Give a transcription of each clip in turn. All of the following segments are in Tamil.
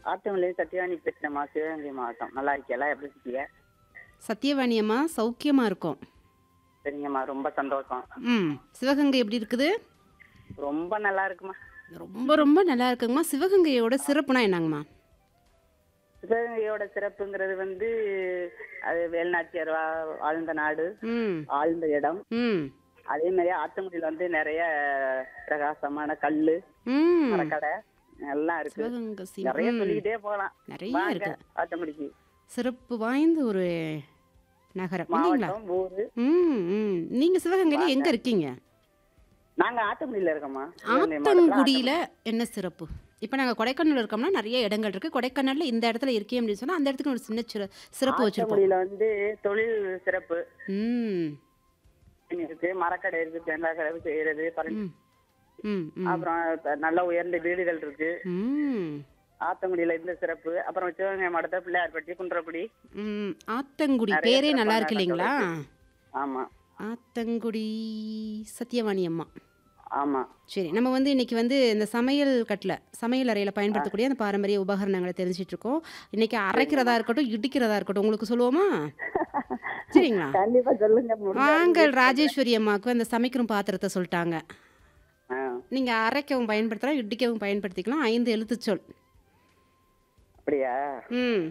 ஆத்தமல்லி சத்யவாணி பேசுறேம்மா சிவகங்கை மாவட்டம் நல்லா இருக்கியெல்லாம் எப்படி இருக்கீங்க சத்தியவாணி அம்மா சௌக்கியமாக இருக்கும் சரிங்கம்மா ரொம்ப சந்தோஷம் ம் சிவகங்கை எப்படி இருக்குது ரொம்ப நல்லா இருக்குமா ரொம்ப ரொம்ப நல்லா இருக்குங்கம்மா சிவகங்கையோட சிறப்புனா என்னங்கம்மா சிவகங்கையோட சிறப்புங்கிறது வந்து அது வேல்நாச்சியார் வா- வாழ்ந்த நாடு ம் வாழ்ந்த இடம் ம் அதே மாதிரி ஆத்தங்குடியில் வந்து நிறைய பிரகாசமான கல்லு ம் மரக்கடை எல்லாம் இருக்கு சிவகங்கை சி நிறைய ம். சொல்லிக்கிட்டே போகலாம் நிறைய வாங்க இருக்கு ஆத்தங்குடிக்கு சிறப்பு வாய்ந்த ஒரு நகரம் இல்லைங்களா மாவட்டம் ஊரு ம் ம் நீங்கள் சிவகங்கையில் எங்கே இருக்கீங்க நாங்க ஆத்தங்குடியில இருக்கோம்மா சிவகங்கை மாவட்டத்துல ஆத்தங்குடியில் என்ன சிறப்பு இப்போ நாங்கள் கொடைக்கானல் இருக்கோம்னா நிறைய இடங்கள் இருக்குது கொடைக்கானலில் இந்த இடத்துல இருக்கே அப்படின்னு சொன்னால் அந்த இடத்துக்கு ஒரு சின்ன சிற சிறப்பு வச்சுருப்போம் ஆத்தங்குடியில வந்து தொழில் சிறப்பு ம் இருக்கு மரக்கடை இருக்கு தேங்காய் கடை செய்யறது பரண்டி- ம் ம் ம் அப்புறம் இப்ப நல்ல உயர்ந்த வீடுகள் இருக்கு ம் ஆத்தங்குடியில இந்த சிறப்பு அப்புறம் சிவகங்கை மாவட்டத்தில் பிள்ளையார்பட்டி குன்றக்குடி ம் ஆத்தங்குடி நிறைய பேரே நல்லா சிறப்பான இருக்கு இல்லைங்களா ஆமா ஆத்தங்குடி சத்தியவாணி அம்மா ஆமா சரி நம்ம வந்து இன்னைக்கு வந்து இந்த சமையல் கட்டில் சமையல் அறையில் பயன்படுத்தக்கூடிய அந்த பாரம்பரிய உபகரணங்களை தெரிஞ்சிட்டு இருக்கோம் இன்னைக்கு அரைக்கிறதா இருக்கட்டும் இடிக்கிறதா இருக்கட்டும் உங்களுக்கு சொல்லுவோமா சரிங்களா கண்டிப்பா சொல்லுங்க முடிஞ்சா. வாங்கள் ராஜேஸ்வரி அம்மாவுக்கு அந்த சமைக்கிற பாத்திரத்தை சொல்லிட்டாங்க ஆ, நீங்கள் அரைக்கவும் பயன்படுத்தலாம் இடிக்கவும் பயன்படுத்திக்கலாம் ஐந்து எழுத்துச்சொல் அப்படியா ம்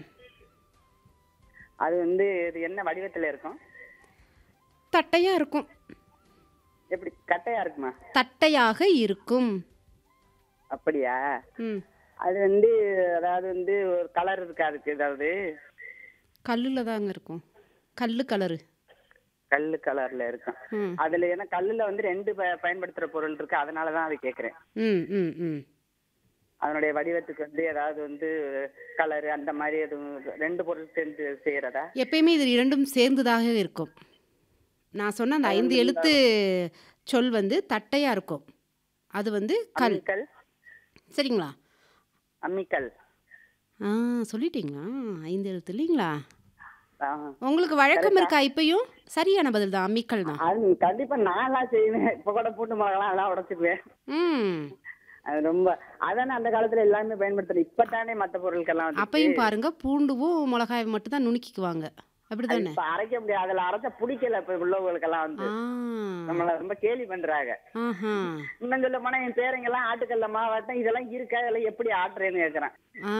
அது வந்து இது என்ன வடிவத்துல இருக்கும் தட்டையாக இருக்கும் எப்படி கட்டையா இருக்குமா தட்டையாக இருக்கும் அப்படியா ம் அது வந்து அதாவது வந்து ஒரு கலர் இருக்கு அதுக்கு ஏதாவது கல்லில் தாங்க இருக்கும் கல்லு கலரு கல்லு கலர்ல இருக்கும் ம் அதுல ஏன்னா கல்லுல வந்து ரெண்டு ப- பயன்படுத்துற பொருள் இருக்கு அதனாலதான் அது கேக்குறேன் ம் ம் ம் அதனுடைய வடிவத்துக்கு வந்து ஏதாவது வந்து கலரு அந்த மாதிரி எதுவும் ரெண்டு பொருள் சேர்ந்து செய்யறதா எப்பயுமே இது இரண்டும் சேர்ந்ததாக இருக்கும் நான் சொன்ன அந்த ஐந்து எழுத்து சொல் வந்து தட்டையாக இருக்கும் அது வந்து கல் அம்மிக்கல் சரிங்களா அம்மிக்கல் ஆ சொல்லிட்டீங்களா ஐந்து எழுத்து இல்லைங்களா ஆ. உங்களுக்கு வழக்கம் இருக்கா இப்பயும் சரியான பதில் தான் அம்மிக்கல் தான் அது கண்டிப்பா நான்லாம் செய்வேன் இப்ப கூட பூண்டு மிளகாலாம் எல்லாம் உடைச்சிக்குவேன் ம் அது ரொம்ப அதானே அந்த காலத்துல எல்லாமே பயன்படுத்துறேன் இப்பதானே மத்த பொருட்கள்லாம் வந்து அப்பையும் பாருங்க பூண்டுவும் மிளகாய் மட்டும் தான் நுணுக்கிக்குவாங்க அப்படிதானே இப்ப அரைக்க முடியாது அதுல அரைச்சா பிடிக்கல இப்ப உள்ளவங்களுக்கெல்லாம் வந்து ஆ நம்மள ரொம்ப கேலி பண்றாங்க ஆஹா இன்னும் சொல்ல போனா என் பேரங்க எல்லாம் ஆட்டுக்கல்ல மாவாட்டம் இதெல்லாம் இருக்கா இதெல்லாம் எப்படி ஆட்டுறேன்னு கேக்குறேன் ஆ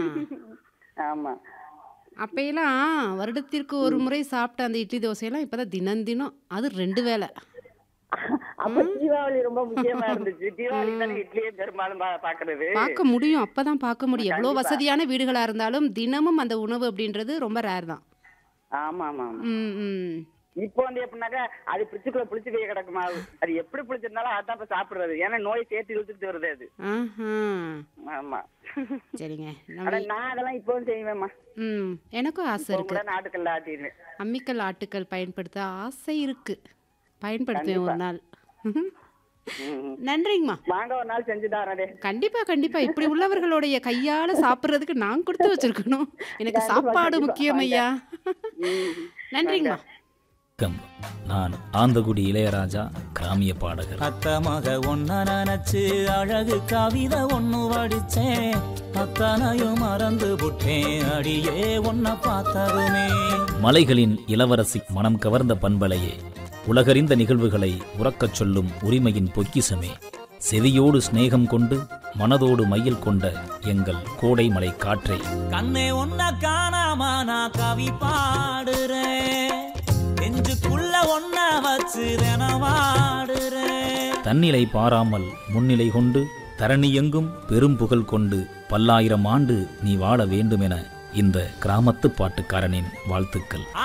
ஆமா அப்பையெல்லாம் வருடத்திற்கு ஒரு முறை சாப்பிட்ட அந்த இட்லி தோசையெல்லாம் இப்போதான் தினம் தினம் அது ரெண்டு வேளை அப்ப தீபாவளி ரொம்ப முக்கியமா இருந்துச்சு தீபாவளி தானே இட்லியே பெரும்பாலும் பா- பாக்குறது பார்க்க முடியும் அப்பதான் பார்க்க முடியும் எவ்வளோ வசதியான வீடுகளாக இருந்தாலும் தினமும் அந்த உணவு அப்படின்றது ரொம்ப ரேர் தான் ஆமா ஆமா ஆமா ம் ம் இப்போ வந்து எப்படின்னாக்கா அது பிடிச்சுக்குள்ள புளிச்சு போய் கிடக்குமா அது எப்படி பிடிச்சிருந்தாலும் அதான் இப்ப சாப்பிடுறது ஏன்னா நோய் சேர்த்து இழுத்துட்டு வருது அது ஆஹா ஆமா சரிங்க ஆனா நம்ம நான் அதெல்லாம் இப்பவும் செய்வேம்மா ம் எனக்கும் ஆசை இப்போ இருக்கு கூட நாட்டுக்கல்ல ஆட்டிடுவேன் அம்மிக்கல் ஆட்டுக்கல் பயன்படுத்த ஆசை இருக்கு பயன்படுத்துவேன் ஒரு நாள் ம். நன்றிங்கம்மா வாங்க ஒரு நாள் செஞ்சு தாரே கண்டிப்பா கண்டிப்பா இப்படி உள்ளவர்களுடைய கையால சாப்பிடுறதுக்கு நான் கொடுத்து வச்சிருக்கணும் எனக்கு சாப்பாடு முக்கியம் ஐயா நன்றிங்கம்மா வணக்கம் நான் ஆந்தகுடி இளையராஜா கிராமிய பாடகர் அத்தமாக ஒன்ன நினைச்சு அழகு கவிதை ஒண்ணு வடிச்சேன் அத்தனையும் மறந்து புட்டேன் அடியே ஒன்ன பார்த்ததுமே மலைகளின் இளவரசி மனம் கவர்ந்த பண்பலையே உலகறிந்த நிகழ்வுகளை உறக்கச் சொல்லும் உரிமையின் பொக்கிசமே செவியோடு சிநேகம் கொண்டு மனதோடு மையில் கொண்ட எங்கள் கோடை மலை காற்றே கண்ணே ஒன்ன காணாம நான் கவி பாடுறேன் நெஞ்சுக்குள்ள ஒன்ன வச்சு வாடுறேன் தன்னிலை பாராமல் முன்னிலை கொண்டு தரணியெங்கும் பெரும் புகழ் கொண்டு பல்லாயிரம் ஆண்டு நீ வாழ வேண்டுமென இந்த கிராமத்து பாட்டுக்காரனின் வாழ்த்துக்கள்